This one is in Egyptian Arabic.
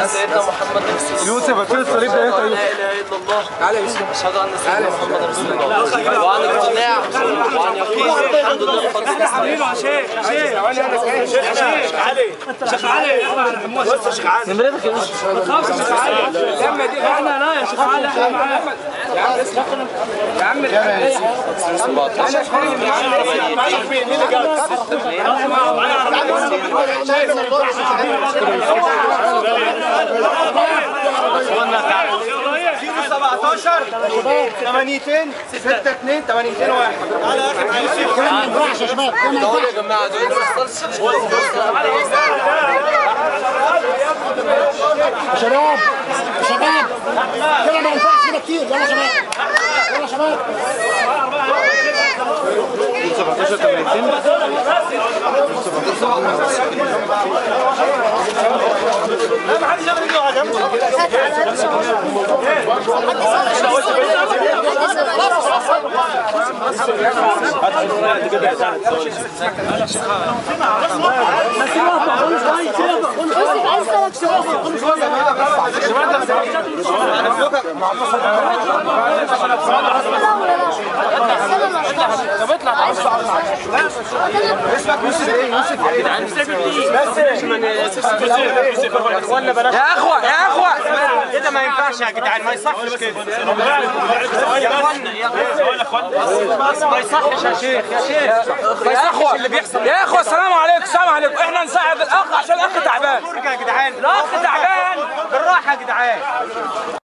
سيدنا محمد رسول الله يوسف هتشيل الصليب ده امتى لا اله الا الله تعالى يا يوسف اشهد ان سيدنا محمد رسول الله وعن اقتناع وعن يقين الحمد لله بفضل الله نمرتك يا يوسف احنا لا يا شيخ علي احنا معاك ثمانيتين ستة اتنين ثمانيتين واحد دول يا جماعه دول ما يحصلش شباب شباب كده ما ينفعش كده كتير يلا شباب يلا شباب 17 ثمانيتين يا اخوة يا اخوة كده ما ينفعش يا جدعان ما يصحش كده يا اخوانا يا اخوانا ما يصحش يا شيخ يا شيخ يا اخوة اللي بيحصل يا اخوة السلام عليكم السلام عليكم احنا نساعد الاخ عشان الاخ تعبان يا جدعان الاخ تعبان بالراحة يا جدعان